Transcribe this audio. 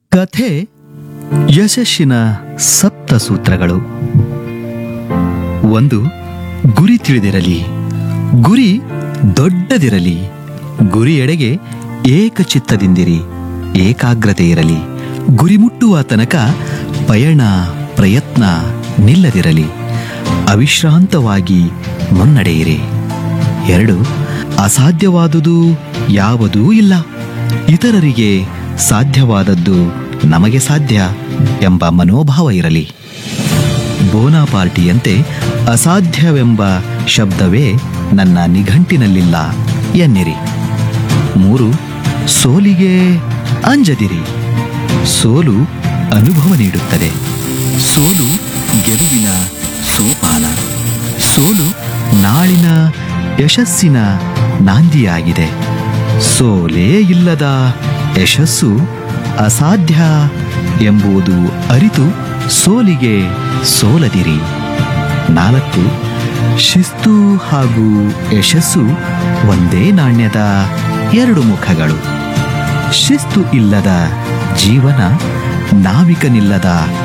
ಕಥೆ ಯಶಸ್ಸಿನ ಸಪ್ತ ಸೂತ್ರಗಳು ಒಂದು ಗುರಿ ತಿಳಿದಿರಲಿ ಗುರಿ ದೊಡ್ಡದಿರಲಿ ಗುರಿಯೆಡೆಗೆ ಏಕಚಿತ್ತದಿಂದಿರಿ ಏಕಾಗ್ರತೆ ಇರಲಿ ಗುರಿ ಮುಟ್ಟುವ ತನಕ ಪಯಣ ಪ್ರಯತ್ನ ನಿಲ್ಲದಿರಲಿ ಅವಿಶ್ರಾಂತವಾಗಿ ಮುನ್ನಡೆಯಿರಿ ಎರಡು ಅಸಾಧ್ಯವಾದುದು ಯಾವುದೂ ಇಲ್ಲ ಇತರರಿಗೆ ಸಾಧ್ಯವಾದದ್ದು ನಮಗೆ ಸಾಧ್ಯ ಎಂಬ ಮನೋಭಾವ ಇರಲಿ ಬೋನಾಪಾರ್ಟಿಯಂತೆ ಅಸಾಧ್ಯವೆಂಬ ಶಬ್ದವೇ ನನ್ನ ನಿಘಂಟಿನಲ್ಲಿಲ್ಲ ಎನ್ನಿರಿ ಮೂರು ಸೋಲಿಗೆ ಅಂಜದಿರಿ ಸೋಲು ಅನುಭವ ನೀಡುತ್ತದೆ ಸೋಲು ಗೆಲುವಿನ ಸೋಪಾನ ಸೋಲು ನಾಳಿನ ಯಶಸ್ಸಿನ ನಾಂದಿಯಾಗಿದೆ ಸೋಲೇ ಇಲ್ಲದ ಯಶಸ್ಸು ಅಸಾಧ್ಯ ಎಂಬುದು ಅರಿತು ಸೋಲಿಗೆ ಸೋಲದಿರಿ ನಾಲ್ಕು ಶಿಸ್ತು ಹಾಗೂ ಯಶಸ್ಸು ಒಂದೇ ನಾಣ್ಯದ ಎರಡು ಮುಖಗಳು ಶಿಸ್ತು ಇಲ್ಲದ ಜೀವನ ನಾವಿಕನಿಲ್ಲದ